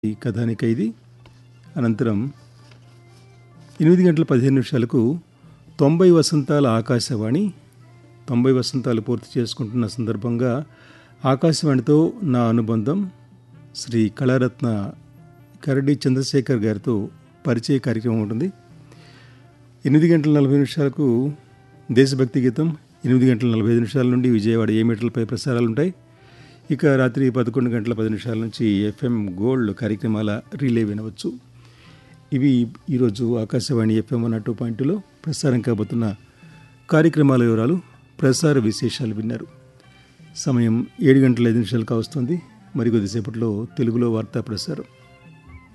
ఈ కథానిక ఇది అనంతరం ఎనిమిది గంటల పదిహేను నిమిషాలకు తొంభై వసంతాల ఆకాశవాణి తొంభై వసంతాలు పూర్తి చేసుకుంటున్న సందర్భంగా ఆకాశవాణితో నా అనుబంధం శ్రీ కళారత్న కరడి చంద్రశేఖర్ గారితో పరిచయ కార్యక్రమం ఉంటుంది ఎనిమిది గంటల నలభై నిమిషాలకు దేశభక్తి గీతం ఎనిమిది గంటల నలభై ఐదు నిమిషాల నుండి విజయవాడ ఏ మీటర్లపై ప్రసారాలు ఉంటాయి ఇక రాత్రి పదకొండు గంటల పది నిమిషాల నుంచి ఎఫ్ఎం గోల్డ్ కార్యక్రమాల రిలే వినవచ్చు ఇవి ఈరోజు ఆకాశవాణి ఎఫ్ఎం వన్ టూ పాయింట్లో ప్రసారం కాబోతున్న కార్యక్రమాల వివరాలు ప్రసార విశేషాలు విన్నారు సమయం ఏడు గంటల ఐదు నిమిషాలు కావస్తుంది మరి కొద్దిసేపట్లో తెలుగులో వార్తా ప్రసారం